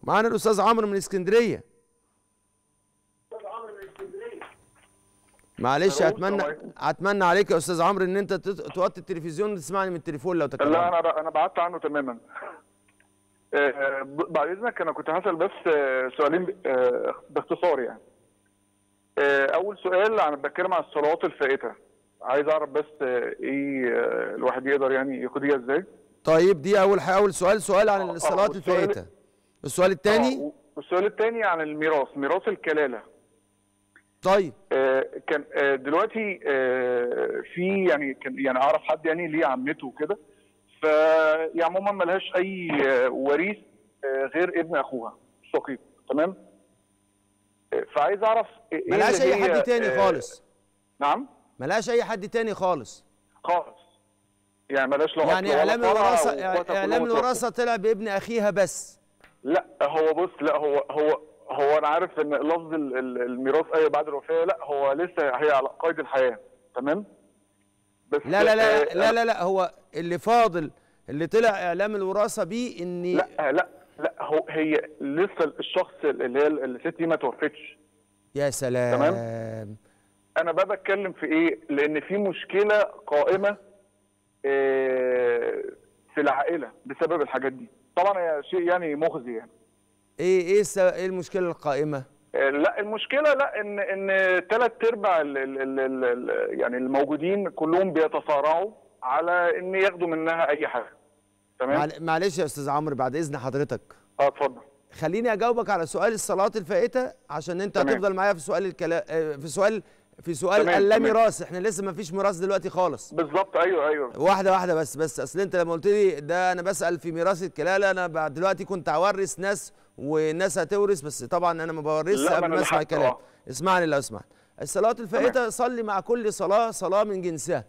معانا الاستاذ عمرو من اسكندريه معلش ألو، اتمنى السلام عليكم. اتمنى عليك يا استاذ عمرو ان انت تت- توطي التلفزيون وتسمعني من التليفون لو تكلمت لا انا انا بعدت عنه تماما آه، ب- بعد اذنك انا كنت هسال بس آه، سؤالين ب- آه، باختصار يعني آه، اول سؤال انا بتكلم عن الصلوات الفائته عايز اعرف بس آه، ايه آه، الواحد يقدر يعني ياخدها ازاي طيب دي اول حاجه اول سؤال سؤال عن آه، الصلاه والسؤال- الفائته السؤال الثاني آه، والسؤال الثاني عن الميراث ميراث الكلاله طيب آه، كان آه، دلوقتي آه، في يعني كان يعني اعرف حد يعني ليه عمته وكده ف يعني عموما ملهاش اي آه، وريث آه، غير ابن اخوها شقيق تمام آه، فعايز اعرف ايه ملهاش اللي اي هي، حد تاني آه، خالص نعم ملهاش اي حد تاني خالص خالص يعني ملهاش لا يعني أصل ولا اعلام فرع الوراثه وإخواتها اعلام كلهم الوراثه طلع بابن اخيها بس لا هو بص لا هو هو هو انا عارف ان لفظ ال- ال- الميراث ايوه بعد الوفاه لا هو لسه هي على قيد الحياه تمام بس لا لا لا آه، لا لا, لا هو اللي فاضل اللي طلع اعلام الوراثه بيه ان لا لا لا هو هي لسه الشخص اللي هي الست دي ما توفتش يا سلام انا بقى بتكلم في ايه لان في مشكله قائمه آه، في العائله بسبب الحاجات دي طبعا هي شيء يعني مخزي يعني ايه ايه الس- ايه المشكله القائمه آه، لا المشكله لا ان ان ثلاث ارباع ال- ال- ال- ال- ال- يعني الموجودين كلهم بيتصارعوا على ان ياخدوا منها اي حاجه تمام معل- معلش يا استاذ عمرو بعد اذن حضرتك اه اتفضل خليني اجاوبك على سؤال الصلاه الفائته عشان انت تمام. هتفضل معايا في سؤال الكلا... آه، في سؤال في سؤال تمام، اللا تمام. ميراث احنا لسه ما فيش ميراث دلوقتي خالص بالظبط ايوه ايوه واحده واحده بس بس اصل انت لما قلت لي ده انا بسال في ميراث الكلاله انا بعد دلوقتي كنت هورث ناس وناس هتورث بس طبعا انا ما بورثش لا، ما قبل أنا ما اسمع لحقت، الكلام آه. اسمعني لو اسمعني الصلاه الفائته صلي مع كل صلاه صلاه من جنسها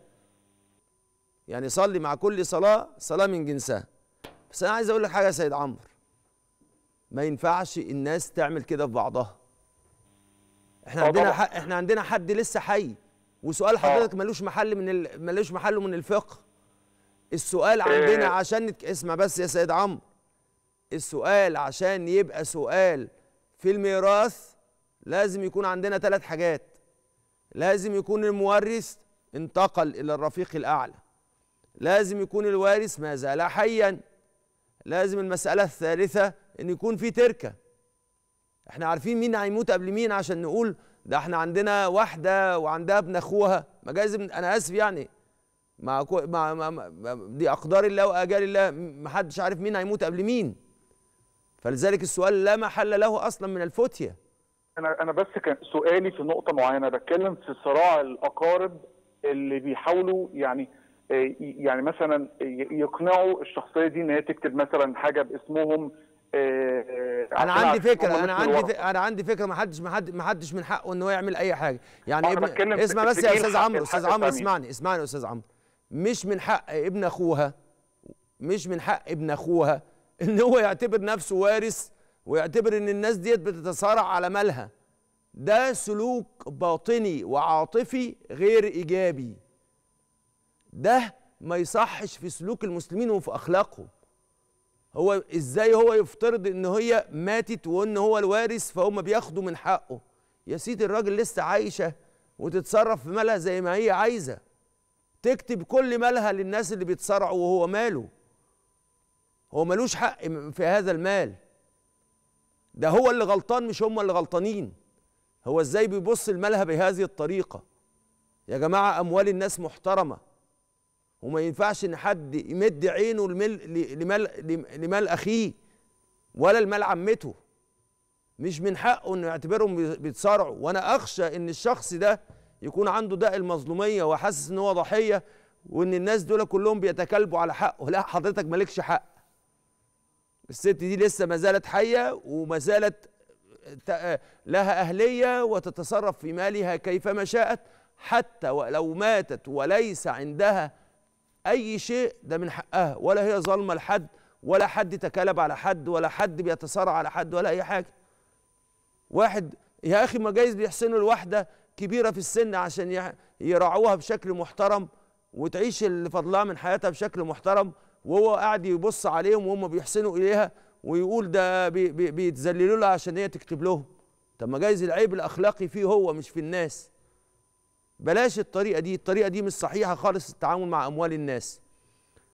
يعني صلي مع كل صلاه صلاه من جنسها بس انا عايز اقول لك حاجه يا سيد عمرو ما ينفعش الناس تعمل كده في بعضها احنا آه عندنا طبعاً. ح... احنا عندنا حد لسه حي وسؤال حضرتك ملوش محل من ال... ملوش محله من الفقه السؤال عندنا إيه. عشان نتك... اسمع بس يا سيد عمرو السؤال عشان يبقى سؤال في الميراث لازم يكون عندنا ثلاث حاجات لازم يكون المورث انتقل الى الرفيق الاعلى لازم يكون الوارث ما زال حيا لازم المساله الثالثه ان يكون في تركه احنا عارفين مين هيموت قبل مين عشان نقول ده احنا عندنا واحده وعندها ابن اخوها ما جايز ابن- انا اسف يعني مع, كو مع, مع, مع دي اقدار الله واجال الله ما حدش عارف مين هيموت قبل مين فلذلك السؤال لا محل له اصلا من الفتيه انا انا بس كان سؤالي في نقطه معينه بتكلم في صراع الاقارب اللي بيحاولوا يعني آه، يعني مثلا ي- يقنعوا الشخصيه دي ان هي تكتب مثلا حاجه باسمهم آه، آه، انا عشان عندي عارفين فكره هم انا مثل عندي الورثة. ف... انا عندي فكره ما حدش ما حد ما حدش من حقه ان هو يعمل اي حاجه يعني أنا ابن بتكلم في- اسمع في بس يا جيل استاذ حق- عمرو الحق استاذ عمرو الثاني. اسمعني اسمعني يا استاذ عمرو مش من حق ابن اخوها مش من حق ابن اخوها ان هو يعتبر نفسه وارث ويعتبر ان الناس ديت بتتصارع على مالها ده سلوك باطني وعاطفي غير ايجابي ده ما يصحش في سلوك المسلمين وفي اخلاقهم هو ازاي هو يفترض ان هي ماتت وان هو الوارث فهم بياخدوا من حقه يا سيدي الراجل لسه عايشه وتتصرف في مالها زي ما هي عايزه تكتب كل مالها للناس اللي بيتصارعوا وهو ماله هو ملوش حق في هذا المال ده هو اللي غلطان مش هم اللي غلطانين هو ازاي بيبص لمالها بهذه الطريقه يا جماعه اموال الناس محترمه وما ينفعش ان حد يمد عينه لمال لمال لمال اخيه ولا لمال عمته مش من حقه انه يعتبرهم بي- بيتصارعوا وانا اخشى ان الشخص ده يكون عنده داء المظلوميه وحاسس ان هو ضحيه وان الناس دول كلهم بيتكلبوا على حقه لا حضرتك مالكش حق الست دي لسه ما زالت حيه وما زالت ت- لها اهليه وتتصرف في مالها كيفما شاءت حتى ولو ماتت وليس عندها اي شيء ده من حقها ولا هي ظالمه لحد ولا حد تكالب على حد ولا حد بيتصارع على حد ولا اي حاجه واحد يا اخي ما جايز بيحسنوا الواحده كبيره في السن عشان يع- يراعوها بشكل محترم وتعيش اللي فضلها من حياتها بشكل محترم وهو قاعد يبص عليهم وهم بيحسنوا اليها ويقول ده بي بي بيتذللوا لها عشان هي تكتب لهم طب ما جايز العيب الاخلاقي فيه هو مش في الناس بلاش الطريقه دي الطريقه دي مش صحيحه خالص التعامل مع اموال الناس